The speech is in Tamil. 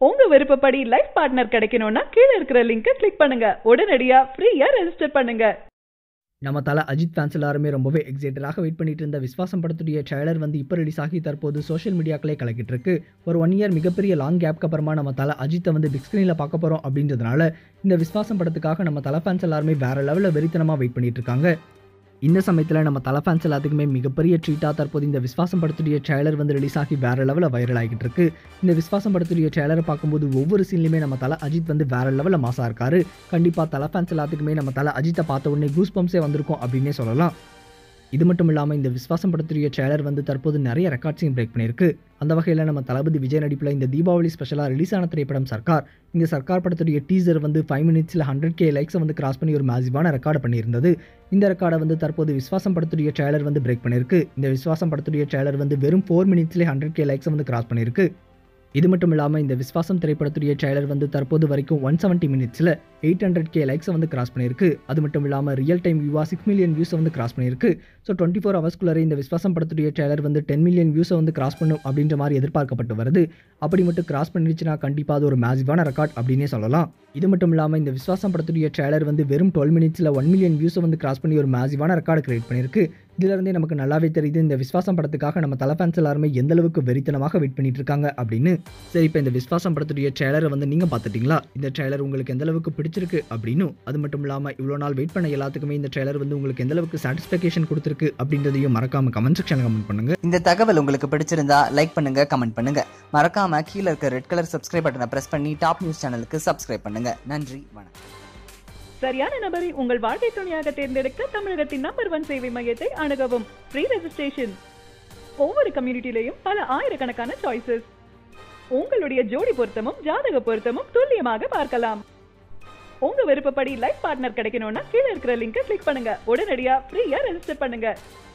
உங்க விருப்பப்படி லைஃப் பார்ட்னர் கிடைக்கணும்னா கீழே இருக்கிற லிங்கை கிளிக் பண்ணுங்க உடனடியா ஃப்ரீயா ரெஜிஸ்டர் பண்ணுங்க நம்ம தலை அஜித் ஃபேன்ஸ் எல்லாருமே ரொம்பவே எக்ஸைட்டடாக வெயிட் பண்ணிட்டு இருந்த விஸ்வாசம் படத்துடைய ட்ரைலர் வந்து இப்போ ரிலீஸ் ஆகி தற்போது சோஷியல் மீடியாக்களே கலக்கிட்டு இருக்கு ஒரு ஒன் இயர் மிகப்பெரிய லாங் கேப்க்கு அப்புறமா நம்ம தலை அஜித்தை வந்து பிக் ஸ்க்ரீனில் பார்க்க போகிறோம் அப்படின்றதுனால இந்த விஸ்வாசம் படத்துக்காக நம்ம தலை ஃபேன்ஸ் எல்லாருமே வேற லெவலில் வெறித்தனமாக வெயிட் பண்ணிட்டு இருக்காங்க இந்த சமயத்தில் நம்ம தலை ஃபேன்ஸ் எல்லாத்துக்குமே மிகப்பெரிய ட்ரீட்டாக தற்போது இந்த விஸ்வாசம் படத்துடைய ட்ரைலர் வந்து ரிலீஸ் ஆகி வேற லெவலில் வைரல் ஆகிட்டு இருக்கு இந்த விஸ்வாசம் படத்துடைய ட்ரைலரை பார்க்கும்போது ஒவ்வொரு சீன்லையுமே நம்ம தலை அஜித் வந்து வேற லெவலில் மாசா இருக்காரு கண்டிப்பாக தலை ஃபேன்ஸ் எல்லாத்துக்குமே நம்ம தலை அஜித்தை பார்த்த உடனே கூஸ் பம்ப்ஸே வந்திருக்கும் அப்படின்னே சொல்லலாம் இது மட்டும் இல்லாமல் இந்த விஸ்வாசம் படத்துடைய ட்ரைலர் வந்து தற்போது நிறைய ரெக்கார்ட்ஸையும் பிரேக் பண்ணியிருக்கு அந்த வகையில் நம்ம தளபதி விஜய் நடிப்பில் இந்த தீபாவளி ஸ்பெஷலாக ரிலீஸ் ஆன திரைப்படம் சர்க்கார் இந்த சர்க்கார் படத்துடைய டீசர் வந்து ஃபைவ் மினிட்ஸில் ஹண்ட்ரட் கே லைக்ஸை வந்து கிராஸ் பண்ணி ஒரு மேசிவான ரெக்கார்டு பண்ணியிருந்தது இந்த ரெக்கார்டை வந்து தற்போது விஸ்வாசம் படத்துடைய ட்ரைலர் வந்து பிரேக் பண்ணியிருக்கு இந்த விஸ்வாசம் படத்துடைய ட்ரைலர் வந்து வெறும் ஃபோர் மினிட்ஸ்லேயே ஹண்ட்ரட் கே லைக்ஸை வந்து கிராஸ் பண்ணியிருக்கு இது மட்டும் இல்லாமல் இந்த விஸ்வாசம் திரைப்படத்துடைய ட்ரைலர் வந்து தற்போது வரைக்கும் ஒன் செவன்ட்டி மினிட்ஸில் எயிட் ஹண்ட்ரட் கே லைக்ஸை வந்து கிராஸ் பண்ணியிருக்கு அது மட்டும் இல்லாமல் ரியல் டைம் வியூவா சிக்ஸ் மில்லியன் வியூஸை வந்து கிராஸ் பண்ணியிருக்கு ஸோ டுவெண்ட்டி ஃபோர் ஹவர்ஸ்க்குள்ளே இந்த விஸ்வாசம் படத்துடைய ட்ரைலர் வந்து டென் மில்லியன் வியூஸை வந்து கிராஸ் பண்ணும் அப்படின்ற மாதிரி எதிர்பார்க்கப்பட்டு வருது அப்படி மட்டும் கிராஸ் பண்ணிடுச்சுன்னா கண்டிப்பாக அது ஒரு மேசிவான ரெக்கார்ட் அப்படின்னே சொல்லலாம் இது மட்டும் இல்லாமல் இந்த விஸ்வாசம் படத்துடைய ட்ரைலர் வந்து வெறும் டுவெல் மினிட்ஸில் ஒன் மில்லியன் வியூஸை வந்து கிராஸ் பண்ணி ஒரு மேசிவான ரெக்கார்டு கிரியேட் பண்ணியிருக்கு இதிலிருந்தே நமக்கு நல்லாவே தெரியுது இந்த விஸ்வாசம் படத்துக்காக நம்ம தலை ஃபேன்ஸ் எல்லாருமே எந்த அளவுக்கு வெறித்தனமாக வெயிட் பண்ணிட்டு இருக்காங்க அப்படின்னு சரி இப்போ இந்த விஸ்வாசம் படத்துடைய ட்ரைலரை வந்து நீங்கள் பார்த்துட்டீங்களா இந்த ட்ரைலர் உங்களுக்கு எந்த அளவுக்கு பிடிச்சிருக்கு அப்படின்னு அது மட்டும் இல்லாமல் இவ்வளோ நாள் வெயிட் பண்ண எல்லாத்துக்குமே இந்த ட்ரைலர் வந்து உங்களுக்கு எந்த அளவுக்கு சாட்டிஸ்ஃபேக்ஷன் கொடுத்துருக்கு அப்படின்றதையும் மறக்காம கமெண்ட் செக்ஷனில் கமெண்ட் பண்ணுங்க இந்த தகவல் உங்களுக்கு பிடிச்சிருந்தா லைக் பண்ணுங்க கமெண்ட் பண்ணுங்க மறக்காம கீழே இருக்க ரெட் கலர் சப்ஸ்கிரைப் பட்டனை பிரஸ் பண்ணி டாப் நியூஸ் சேனலுக்கு சப்ஸ்கிரைப் பண்ணுங்க நன்றி வணக்கம் சரியான நபரை உங்கள் வாழ்க்கை துணையாக தேர்ந்தெடுக்க தமிழகத்தின் நம்பர் ஒன் சேவை மையத்தை அணுகவும் ஃப்ரீ ரெஜிஸ்ட்ரேஷன் ஒவ்வொரு கம்யூனிட்டிலையும் பல ஆயிரக்கணக்கான சாய்ஸஸ் உங்களுடைய ஜோடி பொருத்தமும் ஜாதக பொருத்தமும் துல்லியமாக பார்க்கலாம் உங்க விருப்பப்படி லைஃப் பார்ட்னர் கிடைக்கணும்னா கீழே இருக்கிற லிங்கை கிளிக் பண்ணுங்க உடனடியா ஃப்ரீயா ரெஜிஸ்டர் பண்ணுங்க